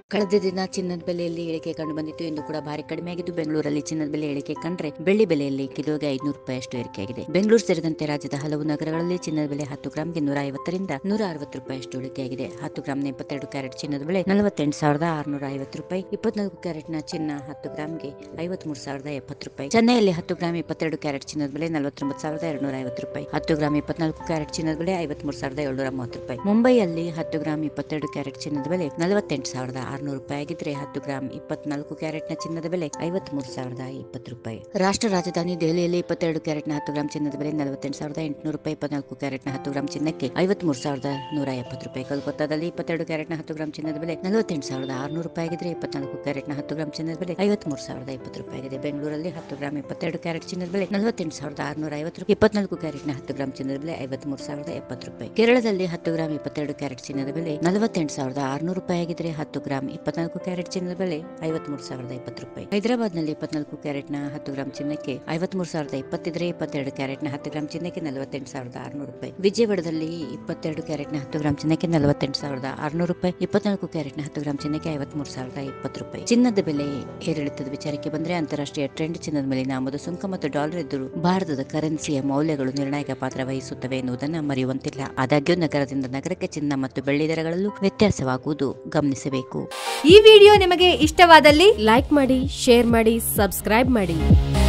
ಕಳೆದ ದಿನ ಚಿನ್ನದ ಬೆಲೆಯಲ್ಲಿ ಇಳಿಕೆ ಕಂಡು ಬಂದಿತ್ತು ಎಂದು ಕೂಡ ಭಾರಿ ಕಡಿಮೆಯಾಗಿದ್ದು ಬೆಂಗಳೂರಲ್ಲಿ ಚಿನ್ನದ ಬೆಲೆ ಇಳಿಕೆ ಕಂಡ್ರೆ ಬೆಳ್ಳಿ ಬೆಲೆಯಲ್ಲಿ ಕಿಲೋಗೆ ಐದುನೂರು ರೂಪಾಯಿಯಷ್ಟು ಏರಿಕೆಯಾಗಿದೆ ಬೆಂಗಳೂರು ಸೇರಿದಂತೆ ರಾಜ್ಯದ ಹಲವು ನಗರಗಳಲ್ಲಿ ಚಿನ್ನದ ಬೆಲೆ ಹತ್ತು ಗ್ರಾಂಗೆ ನೂರ ಐವತ್ತರಿಂದ ನೂರ ಅರವತ್ತು ರೂಪಾಯಿಯಷ್ಟು ಇಳಿಕೆಯಾಗಿದೆ ಹತ್ತು ಗ್ರಾಂನ ಇಪ್ಪತ್ತೆರಡು ಕ್ಯಾರೆಟ್ ಚಿನ್ನದ ಬೆಲೆ ನಲವತ್ತೆಂಟು ಸಾವಿರದ ಆರುನೂರ ಐವತ್ತು ರೂಪಾಯಿ ಇಪ್ಪತ್ನಾಲ್ಕು ಕ್ಯಾರೆಟ್ನ ಚಿನ್ನ ಹತ್ತು ಗ್ರಾಂಗೆ ಐವತ್ಮೂರು ಸಾವಿರದ ಎಪ್ಪತ್ತು ರೂಪಾಯಿ ಚೆನ್ನೈಯಲ್ಲಿ ಹತ್ತು ಗ್ರಾಂ ಇಪ್ಪತ್ತೆರಡು ಕ್ಯಾರೆಟ್ ಚಿನ್ನದ ಬೆಲೆ ನಲವತ್ತೊಂಬತ್ತು ಸಾವಿರದ ಎರಡುನೂರ ಐವತ್ತು ರೂಪಾಯಿ ಹತ್ತು ಗ್ರಾಂ ಇಪ್ಪತ್ನಾಲ್ಕು ಕ್ಯಾರೆಟ್ ಚಿನ್ನದ ಬೆಲೆ ಐವತ್ಮೂರು ಸಾವಿರದ ಏಳ್ನೂರ ಮೂವತ್ತು ರೂಪಾಯಿ ಮುಂಬೈಯಲ್ಲಿ ಹತ್ತು ಗ್ರಾಂ ಇಪ್ಪತ್ತೆರಡು ಕ್ಯಾರೆಟ್ ಚಿನ್ನದ ಬೆಲೆ ನಲವತ್ತೆಂಟು ಸಾವಿರದ ಆರುನೂರು ರೂಪಾಯಿ ಆಗಿದ್ರೆ ಹತ್ತು ಗ್ರಾಂ ಇಪ್ಪತ್ನಾಲ್ಕು ಕ್ಯಾರೆಟ್ನ ಚಿನ್ನದ ಬೆಲೆ ಐವತ್ಮೂರು ಸಾವಿರದ ಇಪ್ಪತ್ತು ರೂಪಾಯಿ ರಾಷ್ಟ್ರ ರಾಜಧಾನಿ ದೆಹಲಿಯಲ್ಲಿ ಇಪ್ಪತ್ತೆರಡು ಕ್ಯಾರೆಟ್ನ ಹತ್ತು ಗ್ರಾಂ ಚಿನ್ನದ ಬೆಲೆ ನಲವತ್ತೆಂಟು ಸಾವಿರದ ಎಂಟುನೂರು ರೂಪಾಯಿ ಇಪ್ಪತ್ನಾಲ್ಕು ಕ್ಯಾರೆಟ್ನ ಹತ್ತು ಗ್ರಾಂ ಚಿನ್ನಕ್ಕೆ ಐವತ್ಮೂರು ಸಾವಿರದ ನೂರ ಎಪ್ಪತ್ತು ರೂಪಾಯಿ ಕೋಲ್ಕತ್ತಾದಲ್ಲಿ ಇಪ್ಪತ್ತೆರಡು ಕ್ಯಾರೆಟ್ನ ಹತ್ತು ಗ್ರಾಂ ಚಿನ್ನದ ಬೆಲೆ ನಲವತ್ತೆಂಟು ಸಾವಿರದ ಆರುನೂರು ರೂಪಾಯಿ ಆಗಿದ್ರೆ ಇಪ್ಪತ್ನಾಲ್ಕು ಕ್ಯಾರೆಟ್ನ ಹತ್ತು ಗ್ರಾಂ ಚಿನ್ನದ ಬೆಲೆ ಐವತ್ಮೂರು ಸಾವಿರದ ಇಪ್ಪತ್ತು ರೂಪಾಯಿ ಆಗಿದೆ ಬೆಂಗಳೂರಲ್ಲಿ ಹತ್ತು ಗ್ರಾಂ ಇಪ್ಪತ್ತೆರಡು ಕ್ಯಾರೆಟ್ ಚಿನ್ನದ ಬೆಲೆ ನಲವತ್ತೆಂಟು ಸಾವಿರದ ಆರುನೂರ ಐವತ್ತು ರೂಪಾಯಿ ಇಪ್ಪತ್ನಾಲ್ಕು ಕ್ಯಾರೆಟ್ನ ಹತ್ತು ಗ್ರಾಂ ಚಿನ್ನದ ಬೆಲೆ ಐವತ್ಮೂರು ಸಾವಿರದ ಎಪ್ಪತ್ತು ರೂಪಾಯಿ ಕೇರಳದಲ್ಲಿ ಹತ್ತು ಗ್ರಾಂ ಇಪ್ಪತ್ತೆರಡು ಕ್ಯಾರೆಟ್ ಚಿನ್ನದ ಬೆಲೆ ನಲವತ್ತೆಂಟು ಸಾವಿರದ ಆರುನೂರು ರೂಪಾಯಿ ಆಗಿದ್ರೆ ಹತ್ತು ಗ್ರಾಂ ಇಪ್ಪತ್ನಾಲ್ಕು ಕ್ಯಾರೆಟ್ ಚಿನ್ನದ ಬೆಲೆ ಐವತ್ಮೂರು ಸಾವಿರದ ಇಪ್ಪತ್ತು ರೂಪಾಯಿ ಹೈದರಾಬಾದ್ನಲ್ಲಿ ಇಪ್ಪತ್ನಾಲ್ಕು ಕ್ಯಾರೆಟ್ನ ಹತ್ತು ಗ್ರಾಂ ಚಿನ್ನಕ್ಕೆ ಐವತ್ಮೂರು ಸಾವಿರದ ಇಪ್ಪತ್ತಿದ್ರೆ ಇಪ್ಪತ್ತೆರಡು ಕ್ಯಾರೆಟ್ನ ಹತ್ತು ಗ್ರಾಂ ಚಿನ್ನಕ್ಕೆ ನಲವತ್ತೆಂಟು ಸಾವಿರದ ಆರುನೂರು ರೂಪಾಯಿ ವಿಜಯವಾಡದಲ್ಲಿ ಇಪ್ಪತ್ತೆರಡು ಕ್ಯಾರೆಟ್ನ ಹತ್ತು ಗ್ರಾಂ ಚಿನ್ನಕ್ಕೆ ನಲವತ್ತೆಂಟು ಸಾವಿರದ ಆರುನೂರು ರೂಪಾಯಿ ಇಪ್ಪತ್ನಾಲ್ಕು ಕ್ಯಾರೆಟ್ನ ಹತ್ತು ಗ್ರಾಂ ಚಿನ್ನಕ್ಕೆ ಐವತ್ಮೂರು ಸಾವಿರದ ಇಪ್ಪತ್ತು ರೂಪಾಯಿ ಚಿನ್ನದ ಬೆಲೆ ಏರಿಳಿತದ ವಿಚಾರಕ್ಕೆ ಬಂದ್ರೆ ಅಂತಾರಾಷ್ಟ್ರೀಯ ಟ್ರೆಂಡ್ ಚಿನ್ನದ ಮೇಲಿನ ಆಮದು ಸುಂಕ ಮತ್ತು ಡಾಲರ್ ಎದುರು ಭಾರತದ ಕರೆನ್ಸಿಯ ಮೌಲ್ಯಗಳು ನಿರ್ಣಾಯಕ ಪಾತ್ರ ವಹಿಸುತ್ತವೆ ಎನ್ನುವುದನ್ನು ಮರೆಯುವಂತಿಲ್ಲ ಆದಾಗ್ಯೂ ನಗರದಿಂದ ನಗರಕ್ಕೆ ಚಿನ್ನ ಮತ್ತು ಬೆಳ್ಳಿ ದರಗಳಲ್ಲೂ ವ್ಯತ್ಯಾಸವಾಗುವುದು ಗಮನಿಸಬೇಕು ಈ ವಿಡಿಯೋ ನಿಮಗೆ ಇಷ್ಟವಾದಲ್ಲಿ ಲೈಕ್ ಮಾಡಿ ಶೇರ್ ಮಾಡಿ ಸಬ್ಸ್ಕ್ರೈಬ್ ಮಾಡಿ